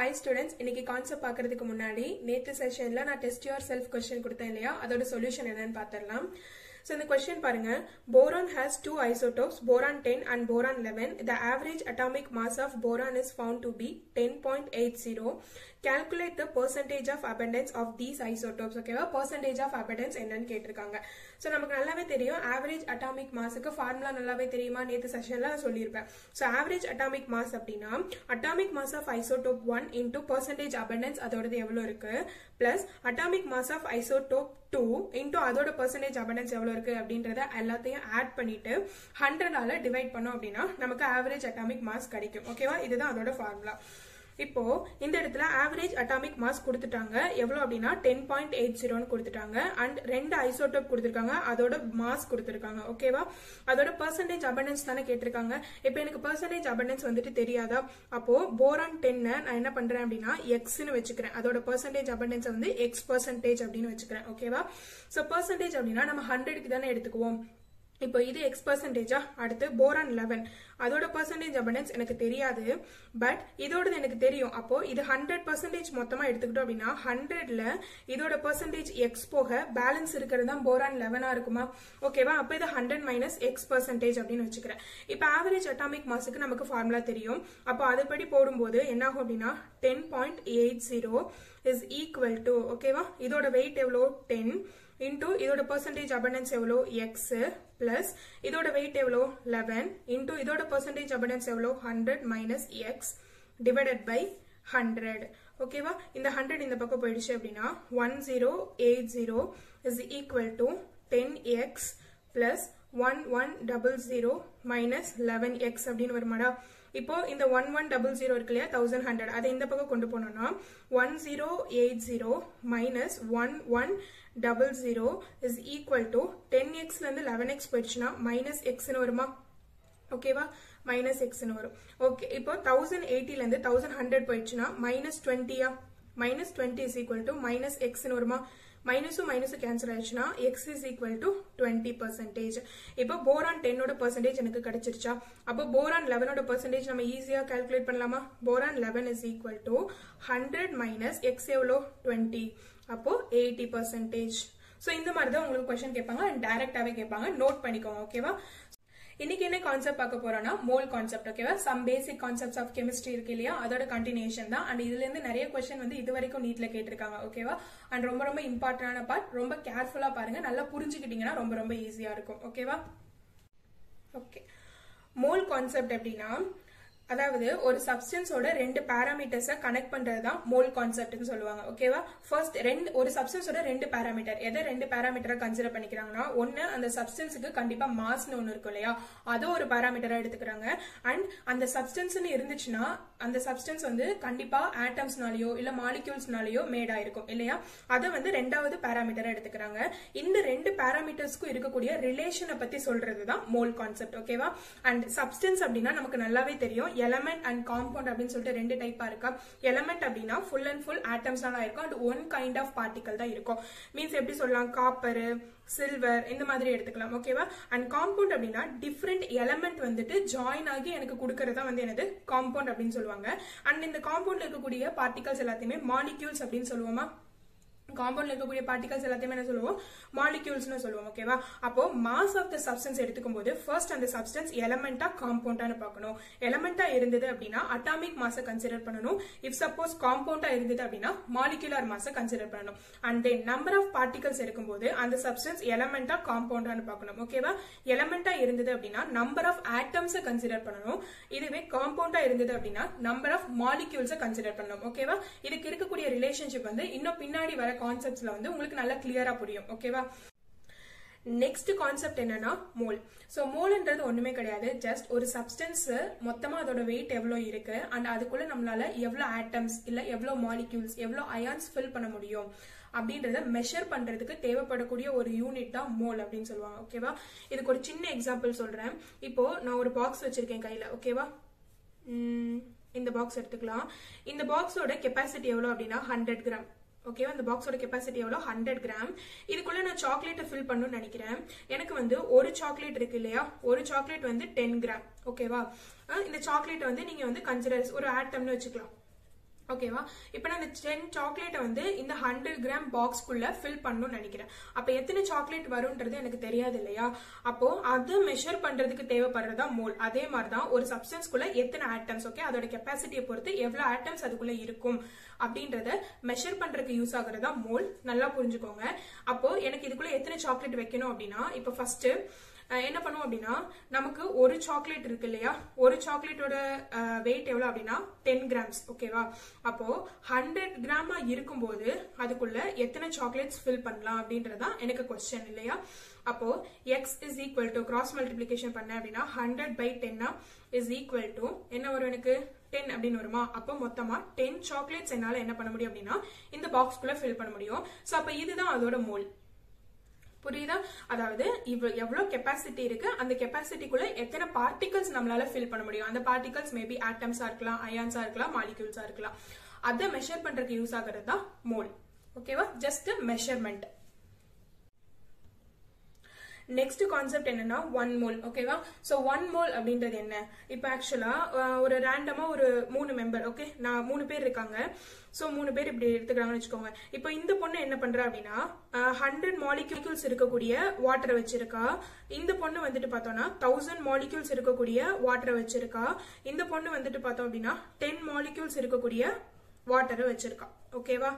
hi students இன்னைக்கு concept பார்க்கறதுக்கு முன்னாடி நேற்று செஷன்ல நான் டெஸ்ட் யுவர் செல்ஃப் கொஸ்டின் கொடுத்தேன் இல்லையா அதோட சொல்யூஷன் என்னன்னு பார்த்துடலாம் ஸோ இந்த கொஸ்டின் பாருங்க boron has two isotopes boron ten and boron eleven the average atomic mass of boron is found to be ten point eight zero calculate the percentage of abundance of these isotopes ஓகேவா percentage of abundance என்னன்னு கேட்டிருக்காங்க so நமக்கு நல்லாவே தெரியும் average atomic மாஸுக்கு formula நல்லாவே தெரியுமா நேற்று செஷன்ல நான் சொல்லியிருப்பேன் ஸோ ஆவரேஜ் அட்டாமிக் மாஸ் அப்படின்னா atomic mass of isotope one into percentage abundance அதோடது எவ்வளோ இருக்கு plus atomic mass of isotope two into அதோட பர்சன்டேஜ் அபண்டன்ஸ் எவ்வளோ இருக்கு அப்படின்றத எல்லாத்தையும் ஆட் பண்ணிட்டு ஹண்ட்ரடால டிவைட் பண்ணோம் அப்படின்னா நமக்கு ஆவரேஜ் அட்டாமிக் மாஸ் கிடைக்கும் ஓகேவா இதுதான் அதோட ஃபார்முலா இப்போ இந்த இடத்துல ஆவரேஜ் அட்டாமிக் மாஸ் கொடுத்துட்டாங்க எவ்வளவு அப்படின்னா டென் பாயிண்ட் எயிட் ஜீரோன்னு கொடுத்துட்டாங்க அண்ட் ரெண்டு ஐசோடோப் கொடுத்துருக்காங்க அதோட மாஸ் கொடுத்துருக்காங்க ஓகேவா அதோட பர்சன்டேஜ் அபண்டன்ஸ் தானே கேட்டிருக்காங்க இப்போ எனக்கு பர்சன்டேஜ் அபண்டன்ஸ் வந்துட்டு தெரியாதா அப்போ போரான் டென்னை நான் என்ன பண்றேன் அப்படின்னா எக்ஸ்னு வச்சுக்கிறேன் அதோட பர்சன்டேஜ் அபண்டன்ஸ் வந்து எக்ஸ் பர்சன்டேஜ் அப்படின்னு வச்சுக்கிறேன் ஓகேவா ஸோ பர்சன்டேஜ் அப்படின்னா நம்ம ஹண்ட்ரடுக்கு தானே எடுத்துக்குவோம் இப்போ இது எக்ஸ் பர்சன்டேஜா அடுத்து போரான் லெவன் அதோட பர்சன்டேஜ் அபண்டன்ஸ் எனக்கு தெரியாது பட் இதோடது எனக்கு தெரியும் அப்போ இது ஹண்ட்ரட் பர்சன்டேஜ் மொத்தமா எடுத்துக்கிட்டோம் அப்படின்னா ஹண்ட்ரட்ல இதோட பர்சன்டேஜ் எக்ஸ் போக பேலன்ஸ் இருக்கிறது தான் போரான் லெவனா இருக்குமா ஓகேவா அப்போ இது ஹண்ட்ரட் மைனஸ் எக்ஸ் பர்சன்டேஜ் அப்படின்னு வச்சுக்கிறேன் இப்போ ஆவரேஜ் அட்டாமிக் மாஸுக்கு நமக்கு ஃபார்முலா தெரியும் அப்போ அதுபடி போடும்போது என்ன ஆகும் அப்படின்னா ten point eight zero is equal to ஓகேவா இதோட வெயிட் எவ்வளோ டென் இன்டூ இதோட பர்சன்டேஜ் அபண்டன்ஸ் எவ்வளோ எக்ஸ் பிளஸ் இதோட வெயிட் எவ்வளோ லெவன் இன்டூ இதோட பர்சன்டேஜ் அபண்டன்ஸ் எவ்வளோ hundred minus x divided by hundred ஓகேவா இந்த ஹண்ட்ரட் இந்த பக்கம் போயிடுச்சு அப்படின்னா one zero eight zero is equal to ten x plus one one double zero minus eleven x அப்படின்னு வருமாடா இப்போ இந்த ஒன் ஒன் டபுள் ஜீரோ இருக்கு இல்லையா தௌசண்ட் ஹண்ட்ரட் அதை இந்த பக்கம் கொண்டு போனோம்னா one zero eight zero minus one one double zero is equal to ten எக்ஸ்ல இருந்து லெவன் எக்ஸ் போயிடுச்சுன்னா மைனஸ் எக்ஸ்னு வருமா ஓகேவா மைனஸ் எக்ஸ்னு வரும் ஓகே இப்போ தௌசண்ட் எயிட்டில இருந்து தௌசண்ட் ஹண்ட்ரட் போயிடுச்சுன்னா மைனஸ் டுவெண்ட்டியா minus twenty is equal to minus எக்ஸ்னு வருமா மைனஸும் மைனஸும் கேன்சல் ஆயிடுச்சுன்னா x is equal to twenty percentage இப்போ போரான் டென்னோட பர்சன்டேஜ் எனக்கு கிடைச்சிருச்சா அப்போ போரான் லெவனோட பர்சன்டேஜ் நம்ம ஈஸியா கால்குலேட் பண்ணலாமா boron eleven is equal to hundred minus x எவ்வளோ டுவெண்ட்டி அப்போ எயிட்டி பர்சன்டேஜ் ஸோ இந்த மாதிரி தான் உங்களுக்கு கொஸ்டின் கேட்பாங்க அண்ட் டைரக்டாவே கேட்பாங்க நோட் பண்ணிக்கோங்க ஓகேவா இன்னைக்கு என்ன கான்செப்ட் பார்க்க போறோம்னா மோல் கான்செப்ட் ஓகேவா some basic concepts of chemistry இருக்கு இல்லையா அதோட கண்டினியூஷன் தான் அண்ட் இதுல இருந்து நிறைய கொஸ்டின் வந்து இது வரைக்கும் நீட்ல கேட்டிருக்காங்க ஓகேவா அண்ட் ரொம்ப ரொம்ப இம்பார்ட்டன்டான பார்ட் ரொம்ப கேர்ஃபுல்லா பாருங்க நல்லா புரிஞ்சுக்கிட்டீங்கன்னா ரொம்ப ரொம்ப ஈஸியா இருக்கும் ஓகேவா ஓகே மோல் கான்செப்ட் எப்படின்னா அதாவது ஒரு சப்ஸ்டன்ஸோட ரெண்டு பேராமீட்டர்ஸை கனெக்ட் பண்றது தான் மோல் கான்செப்ட்னு சொல்லுவாங்க ஓகேவா ஃபர்ஸ்ட் ரெண்டு ஒரு சப்ஸ்டன்ஸோட ரெண்டு பேராமீட்டர் எதை ரெண்டு பேராமீட்டரா கன்சிடர் பண்ணிக்கிறாங்கன்னா ஒன்னு அந்த சப்ஸ்டன்ஸுக்கு கண்டிப்பா மாஸ்னு ஒன்னு இருக்கும் இல்லையா அதை ஒரு பேராமீட்டரா எடுத்துக்கிறாங்க அண்ட் அந்த சப்ஸ்டன்ஸ்னு இருந்துச்சுன்னா அந்த சப்ஸ்டன்ஸ் வந்து கண்டிப்பா ஆட்டம்ஸ்னாலயோ இல்ல மாலிக்யூல்ஸ்னாலயோ மேட் ஆயிருக்கும் இல்லையா அதை வந்து ரெண்டாவது பேராமீட்டரா எடுத்துக்கிறாங்க இந்த ரெண்டு பேராமீட்டர்ஸ்க்கும் இருக்கக்கூடிய ரிலேஷனை பத்தி சொல்றது தான் மோல் கான்செப்ட் ஓகேவா அண்ட் சப்ஸ்டன்ஸ் அப்படின்னா நமக்கு நல்லாவே தெரியும் எலமெண்ட் அண்ட் காம்பவுண்ட் அப்படின்னு சொல்லிட்டு ரெண்டு டைப்பா இருக்கா எலமெண்ட் அப்படின்னா ஃபுல் அண்ட் ஃபுல் ஆட்டம்ஸ் தான் இருக்கும் and one kind of particle தான் இருக்கும் மீன்ஸ் எப்படி சொல்லலாம் காப்பர் சில்வர் இந்த மாதிரி எடுத்துக்கலாம் ஓகேவா அண்ட் காம்பவுண்ட் அப்படின்னா டிஃப்ரெண்ட் எலமெண்ட் வந்துட்டு ஜாயின் ஆகி எனக்கு கொடுக்கறதா வந்து எனது காம்பவுண்ட் அப்படின்னு சொல்லுவாங்க அண்ட் இந்த காம்பவுண்ட்ல இருக்கக்கூடிய பார்ட்டிகல்ஸ் எல்லாத்தையுமே மாலிக்யூல்ஸ் அப்படின்னு சொல்லுவோமா காம்பவுண்ட்ல இருக்கக்கூடிய பார்ட்டிகல்ஸ் எல்லாத்தையுமே என்ன சொல்லுவோம் மாலிக்யூல்ஸ்னு சொல்லுவோம் ஓகேவா அப்போ மாஸ் ஆஃப் த சப்ஸ்டன்ஸ் எடுத்துக்கும் போது ஃபர்ஸ்ட் அந்த சப்ஸ்டன்ஸ் எலமெண்டா காம்பவுண்டான்னு பார்க்கணும் எலமெண்டா இருந்தது அப்படின்னா அட்டாமிக் மாஸை கன்சிடர் பண்ணணும் இஃப் சப்போஸ் காம்பவுண்டா இருந்தது அப்படின்னா மாலிகுலர் மாஸை கன்சிடர் பண்ணணும் and then number of particles இருக்கும்போது அந்த சப்ஸ்டன்ஸ் எலமெண்டா காம்பவுண்டான்னு பார்க்கணும் ஓகேவா எலமெண்டா இருந்தது அப்படின்னா நம்பர் ஆஃப் ஆட்டம்ஸை கன்சிடர் பண்ணணும் இதுவே காம்பவுண்டா இருந்தது அப்படின்னா நம்பர் ஆஃப் மாலிக்யூல்ஸை கன்சிடர் பண்ணணும் ஓகேவா இதுக்கு இருக்கக்கூடிய ரிலேஷன்ஷிப் வந்து இன்னும் பின்னாடி வர கான்செப்ட்ஸ்ல வந்து உங்களுக்கு நல்லா கிளியரா புரியும் ஓகேவா நெக்ஸ்ட் கான்செப்ட் என்னன்னா மோல் ஸோ மோல்ன்றது ஒண்ணுமே கிடையாது ஜஸ்ட் ஒரு சப்ஸ்டன்ஸ் மொத்தமா அதோட வெயிட் எவ்வளோ இருக்கு அண்ட் அதுக்குள்ள நம்மளால எவ்வளோ ஆட்டம்ஸ் இல்ல எவ்வளோ மாலிக்யூல்ஸ் எவ்வளோ அயான்ஸ் ஃபில் பண்ண முடியும் அப்படின்றத மெஷர் பண்றதுக்கு தேவைப்படக்கூடிய ஒரு யூனிட் தான் மோல் அப்படின்னு சொல்லுவாங்க ஓகேவா இதுக்கு ஒரு சின்ன எக்ஸாம்பிள் சொல்றேன் இப்போ நான் ஒரு பாக்ஸ் வச்சிருக்கேன் கையில ஓகேவா இந்த பாக்ஸ் எடுத்துக்கலாம் இந்த பாக்ஸோட கெப்பாசிட்டி எவ்வளோ அப்படின்னா ஹண்ட்ரட் கிராம் ஓகேவா இந்த பாக்ஸோட கெப்பாசிட்டி எவ்வளோ ஹண்ட்ரட் கிராம் இதுக்குள்ள நான் சாக்லேட்டை ஃபில் பண்ணணும்னு நினைக்கிறேன் எனக்கு வந்து ஒரு சாக்லேட் இருக்கு இல்லையா ஒரு சாக்லேட் வந்து டென் கிராம் ஓகேவா இந்த சாக்லேட் வந்து நீங்க வந்து கன்சிடர் ஒரு ஆட்டம்னு வச்சுக்கலாம் ஓகேவா இப்போ நான் இந்த டென் சாக்லேட்டை வந்து இந்த ஹண்ட்ரட் கிராம் பாக்ஸ்க்குள்ள ஃபில் பண்ணணும்னு நினைக்கிறேன் அப்போ எத்தனை சாக்லேட் வரும்ன்றது எனக்கு தெரியாது இல்லையா அப்போ அது மெஷர் பண்றதுக்கு தேவைப்படுறதா மோல் அதே மாதிரி தான் ஒரு சப்ஸ்டன்ஸ்குள்ள எத்தனை ஆட்டம்ஸ் ஓகே அதோட கெப்பாசிட்டியை பொறுத்து எவ்வளவு ஆட்டம்ஸ் அதுக்குள்ள இருக்கும் அப்படின்றத மெஷர் பண்றதுக்கு யூஸ் ஆகுறதா மோல் நல்லா புரிஞ்சுக்கோங்க அப்போ எனக்கு இதுக்குள்ள எத்தனை சாக்லேட் வைக்கணும் அப்படின்னா இப்போ ஃபர்ஸ்ட் என்ன பண்ணுவோம் அப்படின்னா நமக்கு ஒரு சாக்லேட் இருக்கு இல்லையா ஒரு சாக்லேட்டோட வெயிட் எவ்வளவு அப்படின்னா டென் கிராம்ஸ் ஓகேவா அப்போ ஹண்ட்ரட் கிராமா இருக்கும்போது அதுக்குள்ள எத்தனை சாக்லேட்ஸ் ஃபில் பண்ணலாம் அப்படின்றதான் எனக்கு கொஸ்டின் இல்லையா அப்போ x is equal to cross multiplication பண்ண அப்படின்னா ஹண்ட்ரட் பை டென்னா இஸ் ஈக்குவல் டு என்ன வரும் எனக்கு டென் அப்படின்னு வருமா அப்போ மொத்தமா டென் சாக்லேட்ஸ் என்னால என்ன பண்ண முடியும் அப்படின்னா இந்த பாக்ஸ்குள்ள ஃபில் பண்ண முடியும் ஸோ அப்போ இதுதான் அதோட மோல் புரியுதா அதாவது இவ்வளவு எவ்வளவு கெப்பாசிட்டி இருக்கு அந்த கெப்பாசிட்டிக்குள்ள எத்தனை பார்ட்டிகல்ஸ் நம்மளால ஃபில் பண்ண முடியும் அந்த பார்ட்டிகல்ஸ் மேபி ஆட்டம்ஸா இருக்கலாம் அயான்ஸா இருக்கலாம் மாலிக்யூல்ஸா இருக்கலாம் அதை மெஷர் பண்றதுக்கு யூஸ் ஆகுறது தான் மோல் ஓகேவா ஜஸ்ட் மெஷர்மெண்ட் நெக்ஸ்ட் கான்செப்ட் என்னன்னா ஒன் மோல் ஓகேவா ஸோ ஒன் மோல் அப்படின்றது என்ன இப்போ ஆக்சுவலா ஒரு ரேண்டமா ஒரு மூணு மெம்பர் ஓகே நான் மூணு பேர் இருக்காங்க ஸோ மூணு பேர் இப்படி எடுத்துக்கிறாங்கன்னு வச்சுக்கோங்க இப்போ இந்த பொண்ணு என்ன பண்றா அப்படின்னா ஹண்ட்ரட் மாலிக்யூல்ஸ் இருக்கக்கூடிய வாட்டரை வச்சிருக்கா இந்த பொண்ணு வந்துட்டு பார்த்தோம்னா தௌசண்ட் மாலிக்யூல்ஸ் இருக்கக்கூடிய வாட்டரை வச்சிருக்கா இந்த பொண்ணு வந்துட்டு பார்த்தோம் அப்படின்னா டென் மாலிக்யூல்ஸ் இருக்கக்கூடிய வாட்டரை வச்சிருக்கா ஓகேவா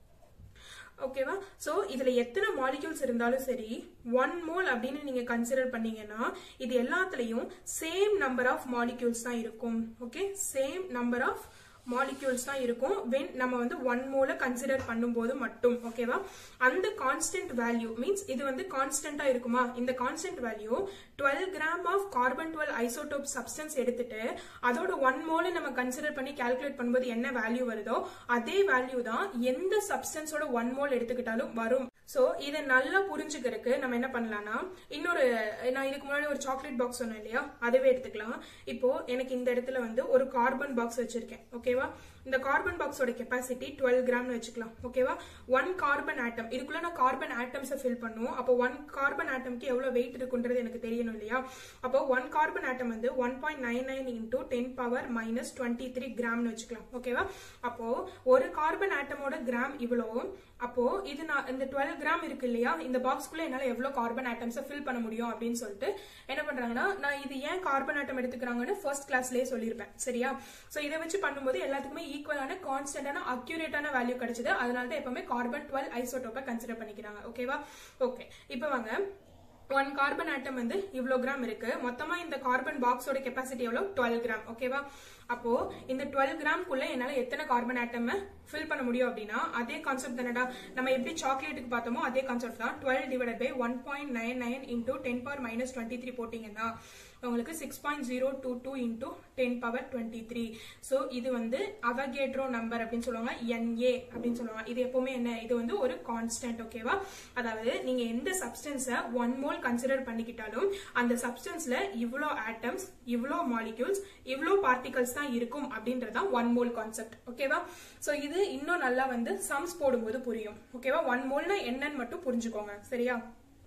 ஓகேவா சோ இதுல எத்தனை மாலிக்யூல்ஸ் இருந்தாலும் சரி ஒன் மோல் அப்படின்னு நீங்க கன்சிடர் பண்ணீங்கன்னா இது எல்லாத்துலயும் சேம் நம்பர் ஆஃப் மாலிக்யூல்ஸ் தான் இருக்கும் okay same number of molecules தான் இருக்கும் வென் நம்ம வந்து ஒன் மோல கன்சிடர் பண்ணும்போது மட்டும் ஓகேவா அந்த கான்ஸ்டன்ட் வேல்யூ மீன்ஸ் இது வந்து கான்ஸ்டன்டா இருக்குமா இந்த constant value twelve gram of carbon twelve isotope substance எடுத்துட்டு அதோட ஒன் மோல நம்ம கன்சிடர் பண்ணி கால்குலேட் பண்ணும்போது என்ன வேல்யூ வருதோ அதே வேல்யூ தான் எந்த சப்ஸ்டன்ஸோட ஒன் மோல் எடுத்துக்கிட்டாலும் வரும் சோ இதை நல்லா புரிஞ்சுக்கிறதுக்கு நம்ம என்ன பண்ணலாம்னா இன்னொரு நான் இதுக்கு முன்னாடி ஒரு சாக்லேட் பாக்ஸ் சொன்னேன் இல்லையா அதுவே எடுத்துக்கலாம் இப்போ எனக்கு இந்த இடத்துல வந்து ஒரு கார்பன் பாக்ஸ் வச்சிருக்கேன் ஓகேவா இந்த கார்பன் பாக்ஸோட கெப்பாசிட்டி டுவெல் கிராம்னு வச்சுக்கலாம் ஓகேவா ஒன் கார்பன் ஆட்டம் இதுக்குள்ள நான் கார்பன் ஆட்டம்ஸை ஃபில் பண்ணுவோம் அப்போ ஒன் கார்பன் ஆட்டம்க்கு எவ்வளவு வெயிட் இருக்குன்றது எனக்கு தெரியணும் இல்லையா அப்போ ஒன் கார்பன் ஆட்டம் வந்து one point nine nine into ten power minus twenty three கிராம்னு வச்சுக்கலாம் ஓகேவா அப்போ ஒரு கார்பன் ஆட்டமோட கிராம் இவ்வளோ அப்போ இது நான் இந்த டுவெல் கிராம் இருக்கு இல்லையா இந்த பாக்ஸ்க்குள்ள என்னால எவ்வளவு கார்பன் ஆட்டம்ஸை ஃபில் பண்ண முடியும் அப்படின்னு சொல்லிட்டு என்ன பண்றாங்கன்னா நான் இது ஏன் கார்பன் ஆட்டம் எடுத்துக்கிறாங்கன்னு ஃபர்ஸ்ட் கிளாஸ்லயே சொல்லியிருப்பேன் சரியா சோ இதை வச்சு பண்ணும்போது எல்லாத்துக்குமே ஈக்குவலான கான்ஸ்டன்டான அக்யூரேட்டான வேல்யூ கிடைச்சது அதனால தான் எப்பவுமே கார்பன் டுவெல் ஐசோடோப்பை கன்சிடர் பண்ணிக்கிறாங்க ஓகேவா ஓகே இப்போ வாங்க ஒன் கார்பன் ஆட்டம் வந்து இவ்வளோ கிராம் இருக்கு மொத்தமா இந்த கார்பன் பாக்ஸோட கெப்பாசிட்டி எவ்வளோ டுவெல் கிராம் ஓகேவா அப்போ இந்த டுவெல் கிராம்குள்ள என்னால எத்தனை கார்பன் ஆட்டம் ஃபில் பண்ண முடியும் அப்படின்னா அதே கான்செப்ட் தானடா நம்ம எப்படி சாக்லேட்டுக்கு பார்த்தோமோ அதே கான்செப்ட் தான் twelve divide by one point nine nine into ten power minus twenty three போட்டீங்கன்னா உங்களுக்கு six point zero two two into ten power twenty three so இது வந்து அவகேட்ரோ நம்பர் அப்படின்னு சொல்லுவாங்க என்ஏ அப்படின்னு சொல்லுவாங்க இது எப்பவுமே என்ன இது வந்து ஒரு கான்ஸ்டன்ட் ஓகேவா அதாவது நீங்க எந்த சப்ஸ்டன்ஸை ஒன் மோல் கன்சிடர் பண்ணிக்கிட்டாலும் அந்த சப்ஸ்டன்ஸ்ல இவ்வளோ ஆட்டம்ஸ் இவ்வளோ மாலிக்யூல்ஸ் இவ்வளோ பார்ட்டிகல்ஸ் தான் இருக்கும் அப்படின்றதான் ஒன் மோல் கான்செப்ட் ஓகேவா ஸோ இது இன்னும் நல்லா வந்து சம்ஸ் போடும்போது புரியும் ஓகேவா ஒன் மோல்னா என்னன்னு மட்டும் புரிஞ்சுக்கோங்க சரியா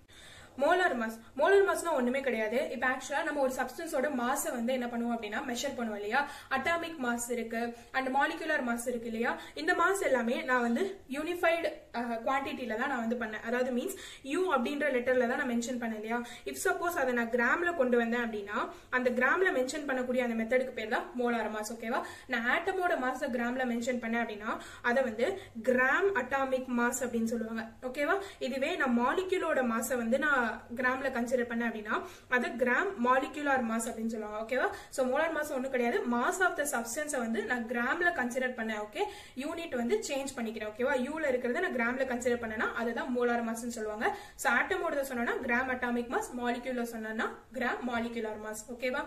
மோலார் மாஸ் மோலார் மாஸ்னா ஒண்ணுமே கிடையாது இப்போ ஆக்சுவலா நம்ம ஒரு சப்ஸ்டன்ஸோட மாஸை வந்து என்ன பண்ணுவோம் அப்படின்னா மெஷர் பண்ணுவோம் இல்லையா அட்டாமிக் மாஸ் இருக்கு அண்ட் மாலிகுலர் மாஸ் இருக்கு இல்லையா இந்த மாஸ் எல்லாமே நான் வந்து யூனிஃபைடு குவான்டிட்டியில தான் நான் வந்து பண்ணேன் அதாவது மீன்ஸ் யூ அப்படின்ற லெட்டர்ல தான் நான் மென்ஷன் பண்ணேன் இல்லையா இஃப் சப்போஸ் அதை நான் கிராம்ல கொண்டு வந்தேன் அப்படின்னா அந்த கிராம்ல மென்ஷன் பண்ணக்கூடிய அந்த மெத்தடுக்கு பேர் தான் மோலார் மாஸ் ஓகேவா நான் ஆட்டமோட மாஸ் கிராம்ல மென்ஷன் பண்ணேன் அப்படின்னா அதை வந்து கிராம் அட்டாமிக் மாஸ் அப்படின்னு சொல்லுவாங்க ஓகேவா இதுவே நான் மாலிகுலோட மாஸை வந்து நான் கிராம்ல கன்சிடர் பண்ணேன் அப்படின்னா அது கிராம் மாலிகுலார் மாஸ் அப்படின்னு சொல்லுவாங்க ஓகேவா சோ மோலார் மாஸ் ஒன்றும் கிடையாது மாஸ் ஆஃப் த சப்ஸ்டன்ஸை வந்து நான் கிராம்ல கன்சிடர் பண்ணேன் ஓகே யூனிட் வந்து சேஞ்ச் பண்ணிக்கிறேன் ஓகேவா யூல இருக்கிறத நான் கிராம்ல கன்சிடர் பண்ணேன்னா அதுதான் மோலார் மாஸ்னு சொல்லுவாங்க சோ ஆட்டமோட சொன்னா கிராம் அட்டாமிக் மாஸ் மாலிகுலர் சொன்னா கிராம் மாலிகுலார் மாஸ் ஓகேவா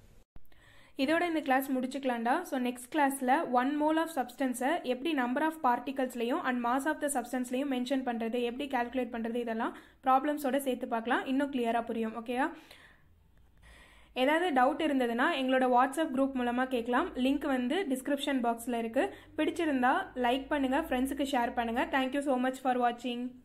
இதோட இந்த கிளாஸ் முடிச்சுக்கலாம்டா ஸோ நெக்ஸ்ட் கிளாஸில் ஒன் மோல் ஆஃப் சப்ஸ்டன்ஸை எப்படி நம்பர் ஆஃப் பார்ட்டிகல்ஸ்லையும் அண்ட் மாஸ் ஆஃப் த சப்ஸ்டன்ஸ்லையும் மென்ஷன் பண்ணுறது எப்படி கால்குலேட் பண்ணுறது இதெல்லாம் ப்ராப்ளம்ஸோட சேர்த்து பார்க்கலாம் இன்னும் கிளியராக புரியும் ஓகேயா ஏதாவது டவுட் இருந்ததுன்னா எங்களோட வாட்ஸ்அப் குரூப் மூலமாக கேட்கலாம் லிங்க் வந்து டிஸ்கிரிப்ஷன் பாக்ஸில் இருக்குது பிடிச்சிருந்தா லைக் பண்ணுங்கள் ஃப்ரெண்ட்ஸுக்கு ஷேர் பண்ணுங்கள் தேங்க்யூ ஸோ மச் ஃபார் வாட்சிங்